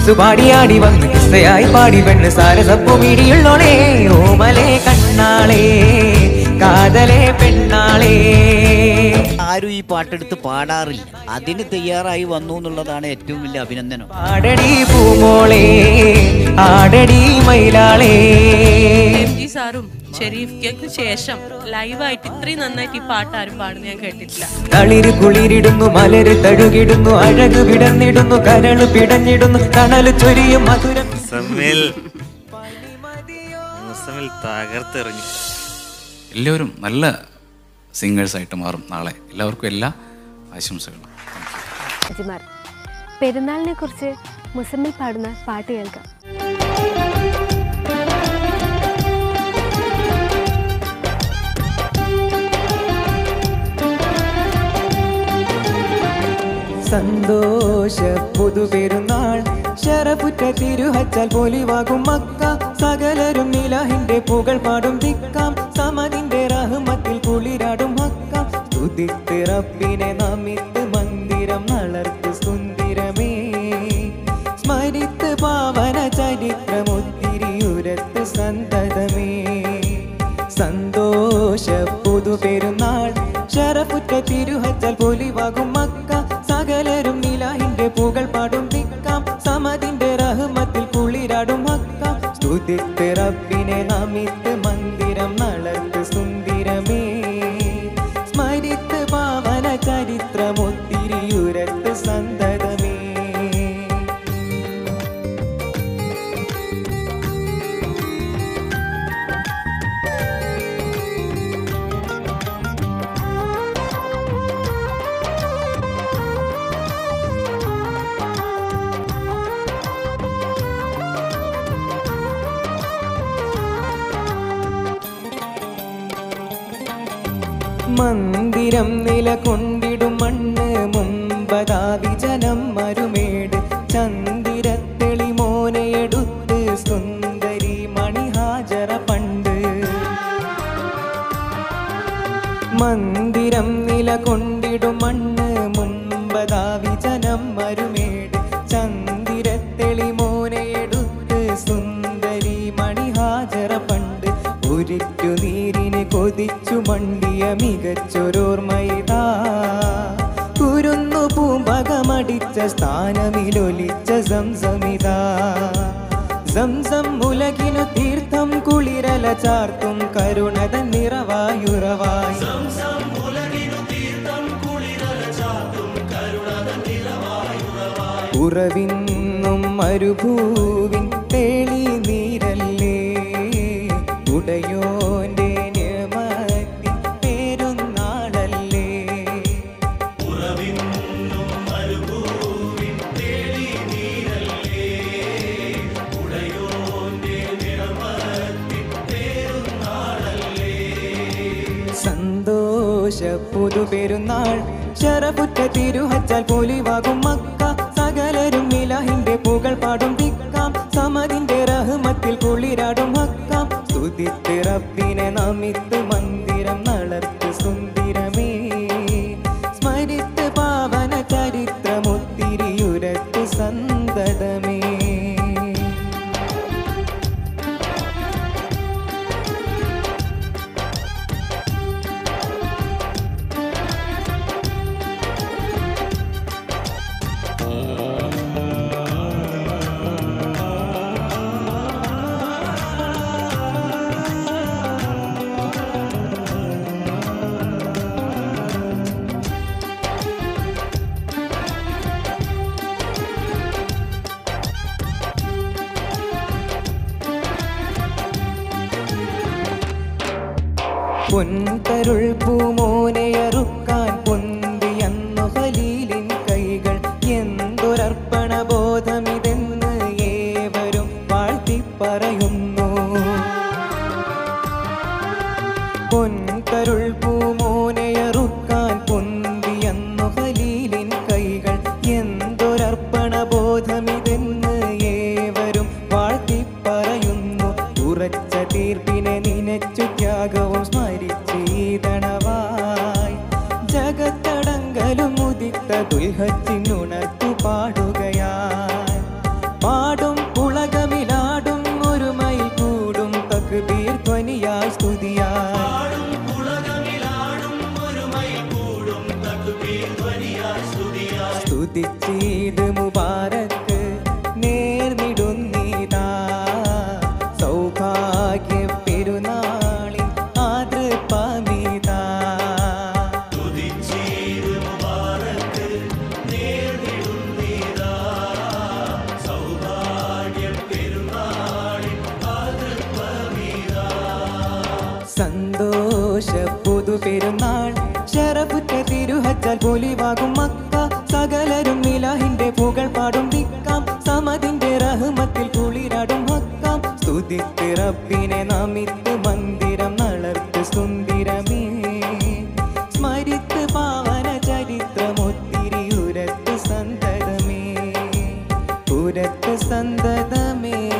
കിസ്സു പാടിയാടി വന്ന് കിസ്സയായി പാടി പെണ്ണ് സാരസപ്പുമിടിയുള്ളോളേ ഓമലേ കണ്ണാളേ കാതലേ പെണ്ണാളേ ആരും ഈ പാട്ടെടുത്ത് പാടാറില്ല അതിന് തയ്യാറായി വന്നു എന്നുള്ളതാണ് ഏറ്റവും വലിയ അഭിനന്ദനം പാടടി പൂമോളേ ആടടി മയിലാളേ എം ജി സാറും ഷെരീഫ്ക്ക് ശേഷം ലൈവായിട്ട് ഇത്രയും നന്നായിട്ട് ഈ പാട്ട് ആരും പാടുന്ന ഞാൻ കേട്ടിട്ടില്ല തളിര് കുളിരിടുന്നു മലര് തഴുകിടുന്നു അഴക് വിടന്നിടുന്നു കരള് പിടഞ്ഞിടുന്നു കണല് ചൊരിയും മധുരം മുസമ്മിൽ മുസമ്മിൽ തകർത്തെറിഞ്ഞു എല്ലാവരും നല്ല സിംഗേഴ്സായിട്ട് മാറും നാളെ എല്ലാവർക്കും എല്ലാ ആശംസകളും അജിമാർ പെരുന്നാളിനെ കുറിച്ച് മുസമ്മിൽ പാടുന്ന പാട്ട് കേൾക്കാം സന്തോഷ പുതുപെരുന്നാൾ ശരപുറ്റ തിരുഹച്ചാൽ പൊലിവാകും മക്ക സകലരും നിലാഹിന്റെ പുകൾ പാടും ദിക്കാം സമതിന്റെ റഹ്മത്തിൽ കുളിരാടും മക്ക സ്തുതിത്ത് റബ്ബിനെ നമിത്ത് മന്ദിരം നളർത്ത് സുന്ദരമേ സ്മരിത്ത് പാവന ചരിത്രമൊത്തിരിയുരത്ത് സന്തതമേ സന്തോഷ പുതുപെരുന്നാൾ ശരപുറ്റ തിരുഹച്ചൽ പൊലിവാകും മക്ക സകലരും നിലാഹിന്റെ പുകൾ പാടും ദിക്കാം സമതിന്റെ റഹ്മത്തിൽ കുളിരാടും മക്ക സ്തുതിത്ത് റബ്ബിനെ നമിത്ത് മന്ദിരം നളർത്ത് സുന്ദരമേ സ്മരിത്ത് പാവന ചരിത്രമൊത്തിരിയുരത്ത് സന്തതമേ മന്ദിരം നിലകൊണ്ടിടും മണ്ണ് മുമ്പതാവി ജനം മരുമേട് ചന്ദിരത്തെളി മോനയെടുത്ത് സുന്ദരി മണിഹാജറ പണ്ട് മന്ദിരം നിലകൊണ്ടിടും മണ്ണ് മുമ്പതാവി ജനം മരുമേട് ചന്ദിരത്തെളി മോനയെടുത്ത് സുന്ദരി മണിഹാജറ പണ്ട് ഉരുറ്റു നീരിന് കൊതിച്ചു മണ്ടിയ മികച്ചൊരോർമ്മയിതാ കുരുന്നു പൂമ്പകമടിച്ച സ്ഥാനമിലൊലിച്ച സംസമിതാ സംസം ഉലകിനു തീർത്ഥം കുളിരല ചാർത്തും കരുണത നിറവായുറവായി ഉറവിന്നും മരുഭൂവിൻ തെളി നീരല്ലേ ഉടയോന്റെ നിയമത്തിൻ പെരുന്നാളല്ലേ സന്തോഷ പുതുപെരുന്നാൾ ശരപുറ്റ തിരുഹച്ചാൽ പൊലിവാകും മക്ക സകലരും നിലാഹിന്റെ പുകൾ പാടും ദിക്കാം സമതിന്റെ റഹ്മത്തിൽ കുളിരാടും മക്കാം സ്തുതിത്ത് റബ്ബിനെ നമിത്ത് മന്ദിരം നളർത്ത് സുന്ദരമേ സ്മരിത്ത് പാവന ചരിത്രമൊത്തിരിയുരത്ത് സന്തതമേ പൊൻതരുൾ പൂമോനെയറുക്കാൻ പൊന്തിയന്നു ഹലീലിൻ കൈകൾ എന്തൊരർപ്പണ ബോധമിതെന്ന് ഏവരും വാഴ്ത്തി പറയുന്നു പൊൻതരുൾ പൂമോനെയറുക്കാൻ പൊന്തിയന്നു ഹലീലിൻ കൈകൾ എന്തൊരർപ്പണ ബോധമിതെന്ന് ഏവരും വാഴ്ത്തി പറയുന്നു ഉറച്ച തീർപ്പിനെ നിനച്ചു ത്യാഗവും സ്മരിച്ചീതണവായി ജഗത്തടങ്കലും ഉദിത്ത ദുൽഹത്തിനുണർത്തു പാടുകയായി പാ ഈദ് മുബാരക്ക് നേർന്നിടുന്നീതാ സൗഭാഗ്യ പെരുന്നാളിൻ ആതൃപ്പമിതാ സന്തോഷ പുതു പെരുന്നാൾ ശരപുറ്റ തിരുഹച്ചാൽ പൊലിവാകും മക്ക സകലരും മിലാഹിന്റെ പുകൾ പാടും ദിക്കാം സമതിന്റെ റഹ്മത്തിൽ കുളിരാടും ഹക്കാം സ്തുതിത്ത് റബ്ബിനെ നമിത്ത് മന്ദിരം നളർത്ത് സുന്ദരമേ സ്മരിത്ത് പാവന ചരിത്രമൊത്തിരി ഉരത്ത് സന്തതമേ ഉരത്ത് സന്തതമേ